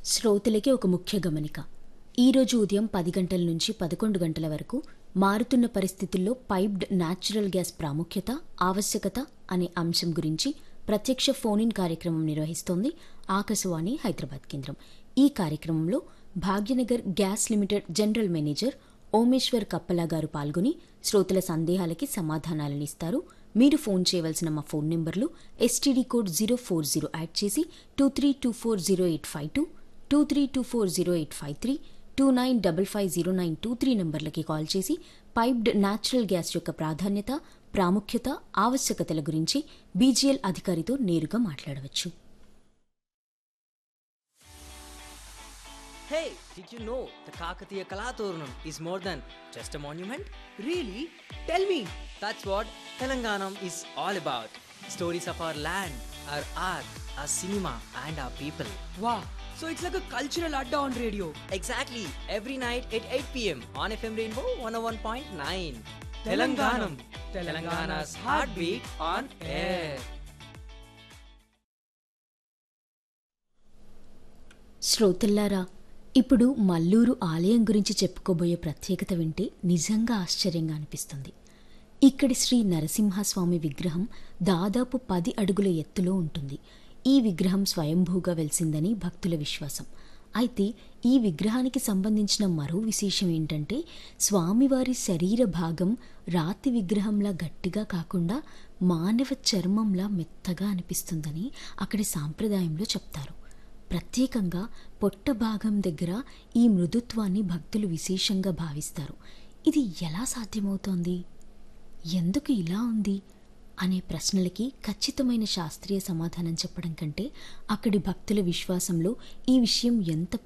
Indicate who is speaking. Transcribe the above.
Speaker 1: శ్రోతలకి ఒక ముఖ్య గమనిక ఈరోజు ఉదయం పది గంటల నుంచి పదకొండు గంటల వరకు మారుతున్న పరిస్థితుల్లో పైప్డ్ న్యాచురల్ గ్యాస్ ప్రాముఖ్యత ఆవశ్యకత అనే అంశం గురించి ప్రత్యక్ష ఫోన్ ఇన్ కార్యక్రమం నిర్వహిస్తోంది ఆకాశవాణి హైదరాబాద్ కేంద్రం ఈ కార్యక్రమంలో Bhagyanagar gas limited general manager Omeshwar Kappala గారు పాల్గొని శ్రోతల సందేహాలకి సమాధానాలనిస్తారు మీరు ఫోన్ చేయవలసిన మా ఫోన్ నెంబర్లు STD code zero four zero add చేసి two three two four zero eight five two two three two four zero eight five three two nine double five zero nine two three నంబర్లకి call చేసి piped natural gas యొక్క ప్రాధాన్యత ప్రాముఖ్యత ఆవశ్యకతల గురించి BGL అధికారితో నేరుగా మాట్లాడవచ్చు
Speaker 2: Hey, did you know the Kakatiya Kalaturnam is more than just a monument?
Speaker 3: Really? Tell me.
Speaker 2: That's what Telanganam is all about. Stories of our land, our art, our cinema, and our people.
Speaker 3: Wow. So it's like a cultural adda on radio.
Speaker 2: Exactly, every night at 8 pm on FM Rainbow 101.9.
Speaker 3: Telanganam.
Speaker 2: Telangana's heartbeat on air.
Speaker 1: శ్రోతల్లారా ఇప్పుడు మల్లూరు ఆలయం గురించి చెప్పుకోబోయే ప్రత్యేకత వింటే నిజంగా ఆశ్చర్యంగా అనిపిస్తుంది ఇక్కడి శ్రీ నరసింహస్వామి విగ్రహం దాదాపు పది అడుగుల ఎత్తులో ఉంటుంది ఈ విగ్రహం స్వయంభూగా వెలిసిందని భక్తుల విశ్వాసం అయితే ఈ విగ్రహానికి సంబంధించిన మరో విశేషం ఏంటంటే స్వామివారి శరీర భాగం రాతి విగ్రహంలా గట్టిగా కాకుండా మానవ చర్మంలా మెత్తగా అనిపిస్తుందని అక్కడి సాంప్రదాయంలో చెప్తారు ప్రత్యేకంగా పొట్ట భాగం దగ్గర ఈ మృదుత్వాన్ని భక్తులు విశేషంగా భావిస్తారు ఇది ఎలా సాధ్యమవుతోంది ఎందుకు ఇలా ఉంది అనే ప్రశ్నలకి ఖచ్చితమైన శాస్త్రీయ సమాధానం చెప్పడం కంటే అక్కడి భక్తుల విశ్వాసంలో ఈ విషయం ఎంత